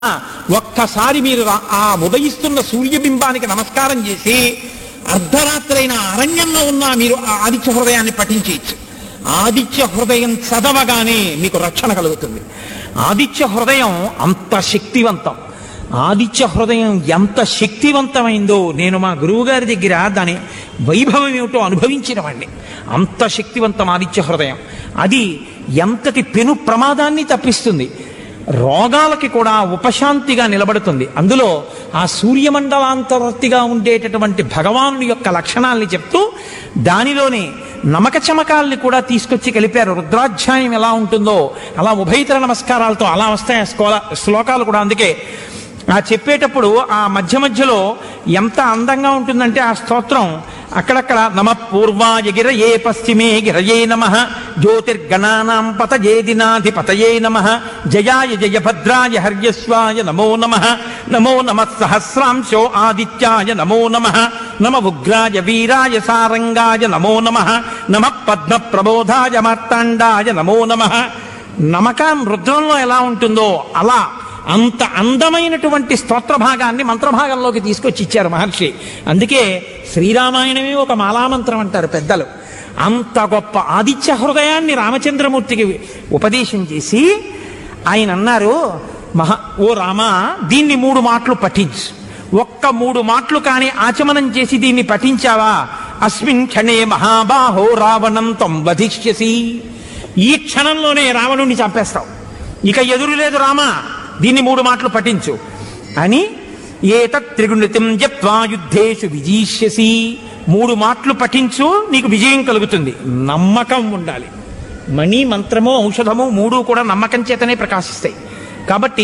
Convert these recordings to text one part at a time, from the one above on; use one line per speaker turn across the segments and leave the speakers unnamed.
ఒక్కసారి మీరు రా- ఆ ఉదయిస్తున్న సూర్యబింబానికి నమస్కారం చేసి అర్ధరాత్రైన అరణ్యంలో ఉన్న మీరు ఆ ఆదిత్య హృదయాన్ని పఠించేయచ్చు ఆదిత్య హృదయం చదవగానే మీకు రక్షణ కలుగుతుంది ఆదిత్య హృదయం అంత శక్తివంతం ఆదిత్య హృదయం ఎంత శక్తివంతమైందో నేను మా గురువు గారి దగ్గర దాని వైభవం ఏమిటో అనుభవించిన వాడిని అంత శక్తివంతం ఆదిత్య హృదయం అది ఎంతటి పెను ప్రమాదాన్ని తప్పిస్తుంది రోగాలకి కూడా ఉపశాంతిగా నిలబడుతుంది అందులో ఆ సూర్యమండలాంతవర్తిగా ఉండేటటువంటి భగవానుడి యొక్క లక్షణాల్ని చెప్తూ దానిలోనే నమక చమకాల్ని కూడా తీసుకొచ్చి కలిపారు రుద్రాధ్యాయం ఎలా ఉంటుందో అలా ఉభయతర నమస్కారాలతో అలా వస్తాయి ఆ శ్లోల- శ్లోకాలు కూడా అందుకే ఆ చెప్పేటప్పుడు ఆ మధ్య మధ్యలో ఎంత అందంగా ఉంటుందంటే ఆ స్తోత్రం అక్కడక్కడ నమ పూర్వాయ గిరయే పశ్చిమే గిరయే నమ జ్యోతిర్గణానాం పతయే దినాధిపతయే నమ జయాయ జయ భద్రాయ హర్యస్వాయ నమో నమ నమో నమ సహస్రాంశో ఆదిత్యాయ నమో నమ నమ ఉగ్రాయ వీరాయ సారంగాయ నమో నమ నమ పద్మ ప్రబోధాయ మార్తాండాయ నమో నమ నమకం రుద్రంలో ఎలా ఉంటుందో అలా అంత అందమైనటువంటి స్తోత్ర భాగాన్ని మంత్రభాగంలోకి తీసుకొచ్చి ఇచ్చారు మహర్షి అందుకే శ్రీరామాయణమే ఒక మాలామంత్రం అంటారు పెద్దలు అంత గొప్ప ఆదిత్య హృదయాన్ని రామచంద్రమూర్తికి ఉపదేశం చేసి ఆయన అన్నారు మహా ఓ రామా దీన్ని మూడు మాటలు పఠించు ఒక్క మూడు మాటలు కానీ ఆచమనం చేసి దీన్ని పఠించావా అస్మిన్ క్షణే మహాబాహో రావణం తం వధిష్యసి ఈ క్షణంలోనే రావణుణ్ణి చంపేస్తావు ఇక ఎదురు లేదు రామా దీన్ని మూడు మాటలు పఠించు అని ఏతత్ త్రిగుణితం జప్వా యుద్ధేషు విజీష్యసి మూడు మాటలు పఠించు నీకు విజయం కలుగుతుంది నమ్మకం ఉండాలి మణి మంత్రము ఔషధము మూడు కూడా నమ్మకం చేతనే ప్రకాశిస్తాయి కాబట్టి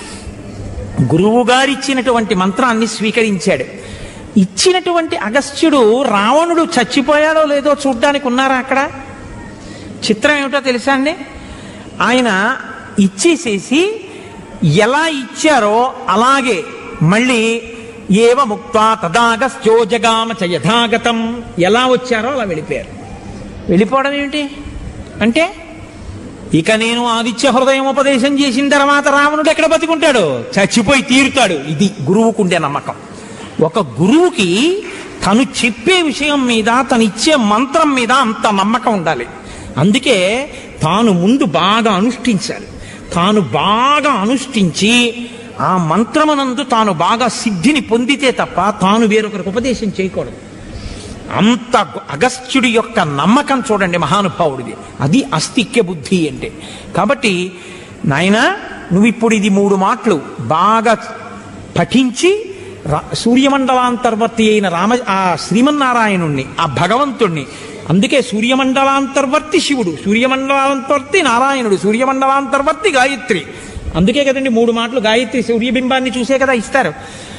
గురువు గారిచ్చినటువంటి మంత్రాన్ని స్వీకరించాడు ఇచ్చినటువంటి అగస్త్యుడు రావణుడు చచ్చిపోయాడో లేదో చూడ్డానికి ఉన్నారా అక్కడ చిత్రం ఏమిటో తెలుసా అండి ఆయన ఇచ్చేసేసి ఎలా ఇచ్చారో అలాగే మళ్ళీ ఏవ ముక్త తదాగస్త్యో జగామ చ యథాగతం ఎలా వచ్చారో అలా వెళ్ళిపోయారు వెళ్ళిపోవడం ఏమిటి అంటే ఇక నేను ఆదిత్య హృదయం ఉపదేశం చేసిన తర్వాత రావణుడు ఎక్కడ బతికుంటాడు చచ్చిపోయి తీరుతాడు ఇది గురువుకుండే నమ్మకం ఒక గురువుకి తను చెప్పే విషయం మీద తను ఇచ్చే మంత్రం మీద అంత నమ్మకం ఉండాలి అందుకే తాను ముందు బాగా అనుష్ఠించాలి తాను బాగా అనుష్ఠించి ఆ మంత్రమనందు తాను బాగా సిద్ధిని పొందితే తప్ప తాను వేరొకరికి ఉపదేశం చేయకూడదు అంత గొ- అగస్త్యుడి యొక్క నమ్మకం చూడండి మహానుభావుడిది అది అస్తిక్య బుద్ధి అంటే కాబట్టి నాయన నువ్వు ఇప్పుడు ఇది మూడు మాటలు బాగా పఠించి రా- సూర్యమండలాంతర్వర్తి అయిన రామ ఆ శ్రీమన్నారాయణుణ్ణి ఆ భగవంతుణ్ణి అందుకే సూర్యమండలాంతర్వర్తి శివుడు సూర్యమండలాంతర్వర్తి నారాయణుడు సూర్యమండలాంతర్వర్తి గాయత్రి అందుకే కదండి మూడు మాటలు గాయత్రి సూర్యబింబాన్ని చూసే కదా ఇస్తారు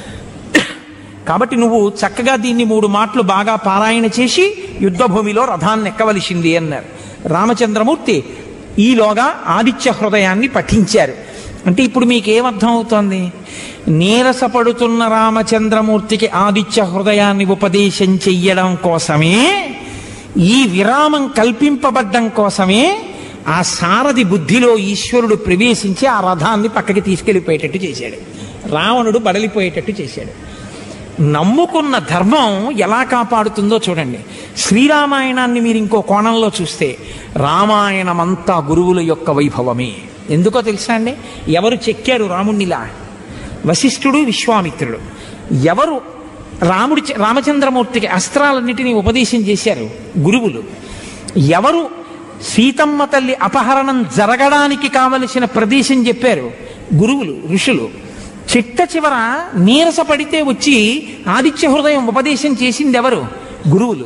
కాబట్టి నువ్వు చక్కగా దీన్ని మూడు మాటలు బాగా పారాయణ చేసి యుద్ధభూమిలో రథాన్ని ఎక్కవలసింది అన్నారు రామచంద్రమూర్తి ఈలోగా ఆదిత్య హృదయాన్ని పఠించారు అంటే ఇప్పుడు మీకేమర్థం అవుతోంది నీరసపడుతున్న రామచంద్రమూర్తికి ఆదిత్య హృదయాన్ని ఉపదేశం చెయ్యడం కోసమే ఈ విరామం కల్పింపబడ్డం కోసమే ఆ సారథి బుద్ధిలో ఈశ్వరుడు ప్రవేశించి ఆ రథాన్ని పక్కకి తీసుకెళ్ళిపోయేటట్టు చేశాడు రావణుడు బడలిపోయేటట్టు చేశాడు నమ్ముకున్న ధర్మం ఎలా కాపాడుతుందో చూడండి శ్రీరామాయణాన్ని మీరు ఇంకో కోణంలో చూస్తే రామాయణం అంతా గురువుల యొక్క వైభవమే ఎందుకో తెలుసా అండి ఎవరు చెక్కారు రాముణ్ణిలా వశిష్ఠుడు విశ్వామిత్రుడు ఎవరు రాముడి చే- రామచంద్రమూర్తికి అస్త్రాలన్నిటినీ ఉపదేశం చేశారు గురువులు ఎవరు సీతమ్మ తల్లి అపహరణం జరగడానికి కావలసిన ప్రదేశం చెప్పారు గురువులు ఋషులు చిట్ట చివర నీరస పడితే వచ్చి ఆదిత్య హృదయం ఉపదేశం చేసింది ఎవరు గురువులు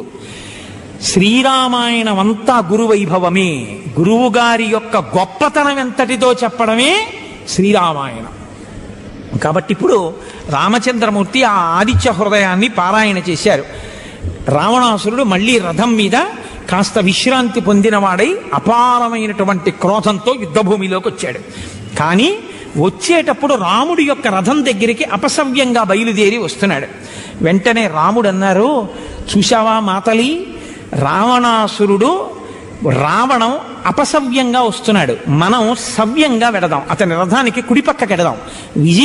శ్రీరామాయణం అంతా గురువైభవమే గురువు గారి యొక్క గొప్పతనం ఎంతటిదో చెప్పడమే శ్రీరామాయణం కాబట్టి ఇప్పుడు రామచంద్రమూర్తి ఆ ఆదిత్య హృదయాన్ని పారాయణ చేశారు రావణాసురుడు మళ్ళీ రథం మీద కాస్త విశ్రాంతి పొందినవాడై అపారమైనటువంటి క్రోధంతో యుద్ధభూమిలోకి వచ్చాడు కానీ వచ్చేటప్పుడు రాముడి యొక్క రథం దగ్గరికి అపసవ్యంగా బయలుదేరి వస్తున్నాడు వెంటనే రాముడు అన్నారు చూశావా మాతలి రావణాసురుడు రావణం అపసవ్యంగా వస్తున్నాడు మనం సవ్యంగా వెడదాం అతని రథానికి కుడిపక్కకి ఎడదాం విజయ